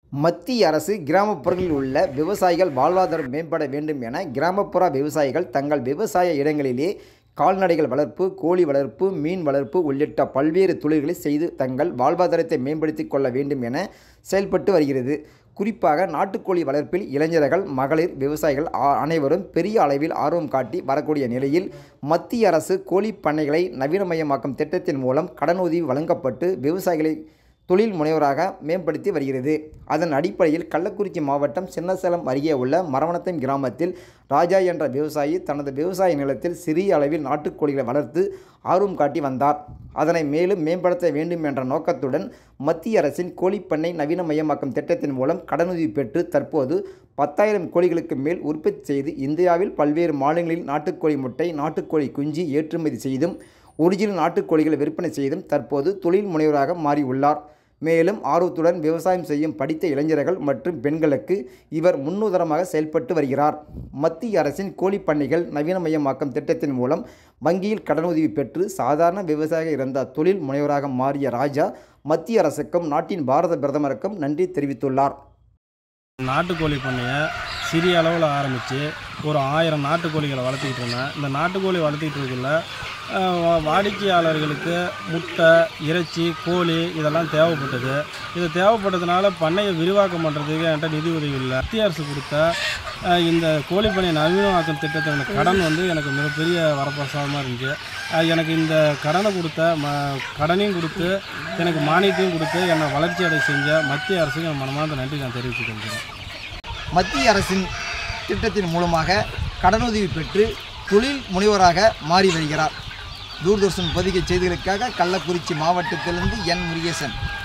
மத்திய அரசு கிராமப்புறங்களில் உள்ள விவசாயிகள் வாழ்வாதாரம் மேம்பட வேண்டும் என கிராமப்புற விவசாயிகள் தங்கள் விவசாய இடங்களிலே கால்நடைகள் வளர்ப்பு கோழி வளர்ப்பு மீன் வளர்ப்பு உள்ளிட்ட பல்வேறு தொழில்களை செய்து தங்கள் வாழ்வாதாரத்தை மேம்படுத்திக் கொள்ள வேண்டும் என செயல்பட்டு வருகிறது குறிப்பாக நாட்டுக்கோழி வளர்ப்பில் இளைஞர்கள் மகளிர் விவசாயிகள் ஆ- அனைவரும் பெரிய அளவில் ஆர்வம் காட்டி வரக்கூடிய நிலையில் மத்திய அரசு கோழி பண்ணைகளை நவீனமயமாக்கும் திட்டத்தின் மூலம் கடனுதவி வழங்கப்பட்டு விவசாயிகளை தொழில் முனைவராக மேம்படுத்தி வருகிறது அதன் அடிப்படையில் கள்ளக்குறிச்சி மாவட்டம் சின்னசேலம் அருகே உள்ள மரவணத்தம் கிராமத்தில் ராஜா என்ற விவசாயி தனது விவசாய நிலத்தில் சிறிய அளவில் நாட்டுக்கோழிகளை வளர்த்து ஆர்வம் காட்டி வந்தார் அதனை மேலும் மேம்படுத்த வேண்டும் என்ற நோக்கத்துடன் மத்திய அரசின் கோழிப்பண்ணை நவீனமயமாக்கும் திட்டத்தின் மூலம் கடனுதவி பெற்று தற்போது பத்தாயிரம் கோழிகளுக்கு மேல் உற்பத்தி செய்து இந்தியாவில் பல்வேறு மாநிலங்களில் நாட்டுக்கோழி முட்டை நாட்டுக்கோழி குஞ்சு ஏற்றுமதி செய்தும் ஒரிஜினல் நாட்டுக்கோழிகளை விற்பனை செய்தும் தற்போது தொழில் முனைவராக மாறியுள்ளார் மேலும் ஆர்வத்துடன் விவசாயம் செய்யும் படித்த இளைஞர்கள் மற்றும் பெண்களுக்கு இவர் முன்னுதாரணமாக செயல்பட்டு வருகிறார் மத்திய அரசின் கோழிப் பண்ணைகள் நவீனமயமாக்கும் திட்டத்தின் மூலம் வங்கியில் கடனுதவி பெற்று சாதாரண விவசாயியாக இருந்த தொழில் முனைவராக மாறிய ராஜா மத்திய அரசுக்கும் நாட்டின் பாரத பிரதமருக்கும் நன்றி தெரிவித்துள்ளார் நாட்டுக்கோழி பண்ணையை சிறிய அளவில் ஆரம்பித்து ஒரு ஆயிரம் நாட்டுக்கோழிகளை வளர்த்திக்கிட்டு இருந்தேன் இந்த நாட்டுக்கோழி வளர்த்திக்கிட்டு இருக்கக்குள்ள அஹ், வா- வாடிக்கையாளர்களுக்கு முட்டை இறைச்சி கோழி இதெல்லாம் தேவைப்பட்டது இது தேவைப்பட்டதுனால பண்ணையை விரிவாக்கம் பண்ணுறதுக்கு என்கிட்ட நிதி உதவி இல்லை மத்திய அரசு கொடுத்த அஹ், இந்த கோழி பண்ணை நவீனமாக்கும் திட்டத்தின கடன் வந்து எனக்கு மிகப்பெரிய வரப்பிரசாதமாக இருந்துச்சு அஹ், எனக்கு இந்த கடனை கொடுத்த ம கடனையும் கொடுத்து எனக்கு மானியத்தையும் கொடுத்து என்னை வளர்ச்சி அடை செஞ்ச மத்திய அரசுக்கு என் மனமார்ந்த நன்றி நான் தெரிவித்துக் கொள்கிறேன் மத்திய அரசின் திட்டத்தின் மூலமாக கடனுதவி பெற்று தொழில் முனைவராக மாறி வருகிறார் தூர்தர்ஷன் பொதிகை செய்திகளுக்காக கள்ளக்குறிச்சி மாவட்டத்திலிருந்து என் முருகேசன்